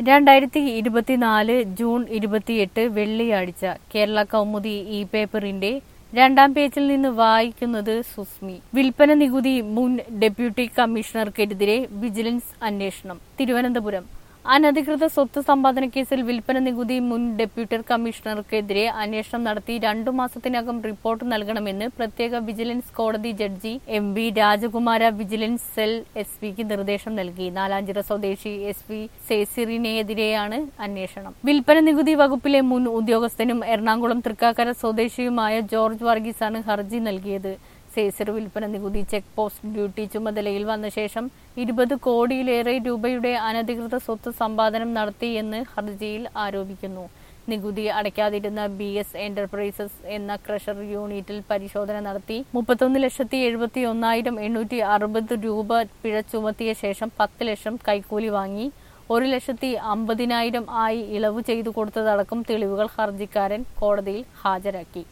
രണ്ടായിരത്തി ഇരുപത്തിനാല് ജൂൺ ഇരുപത്തിയെട്ട് വെള്ളിയാഴ്ച കേരള കൗമുദി ഇ പേപ്പറിന്റെ രണ്ടാം പേജിൽ നിന്ന് വായിക്കുന്നത് സുസ്മി വിൽപ്പന നികുതി മുൻ ഡെപ്യൂട്ടി കമ്മീഷണർക്കെതിരെ വിജിലൻസ് അന്വേഷണം തിരുവനന്തപുരം അനധികൃത സ്വത്ത് സമ്പാദന കേസിൽ വിൽപ്പന നികുതി മുൻ ഡെപ്യൂട്ടി കമ്മീഷണർക്കെതിരെ അന്വേഷണം നടത്തി രണ്ടു മാസത്തിനകം റിപ്പോർട്ട് നൽകണമെന്ന് പ്രത്യേക വിജിലൻസ് കോടതി judge M V Rajakumara vigilance cell S പിക്ക് നിർദ്ദേശം നൽകി നാലാഞ്ചിറ സ്വദേശി എസ് വി സേസിറിനെതിരെയാണ് അന്വേഷണം വിൽപ്പന നികുതി വകുപ്പിലെ മുൻ ഉദ്യോഗസ്ഥനും എറണാകുളം തൃക്കാക്കര സ്വദേശിയുമായ ജോർജ് വർഗീസാണ് ഹർജി നൽകിയത് സേസിർ വിൽപ്പന നികുതി ചെക്ക് പോസ്റ്റ് ഡ്യൂട്ടി ചുമതലയിൽ വന്ന ശേഷം ഇരുപത് കോടിയിലേറെ രൂപയുടെ അനധികൃത സ്വത്ത് സമ്പാദനം നടത്തിയെന്ന് ഹർജിയിൽ ആരോപിക്കുന്നു നികുതി അടയ്ക്കാതിരുന്ന ബി എസ് എന്റർപ്രൈസസ് എന്ന ക്രഷർ യൂണിറ്റിൽ പരിശോധന നടത്തി മുപ്പത്തൊന്ന് ലക്ഷത്തി എഴുപത്തി ഒന്നായിരം എണ്ണൂറ്റി അറുപത് രൂപ പിഴ ചുമത്തിയ ശേഷം പത്ത് ലക്ഷം കൈക്കൂലി വാങ്ങി ഒരു ലക്ഷത്തി അമ്പതിനായിരം ആയി ഇളവ് ചെയ്തു കൊടുത്തതടക്കം തെളിവുകൾ ഹർജിക്കാരൻ കോടതിയിൽ ഹാജരാക്കി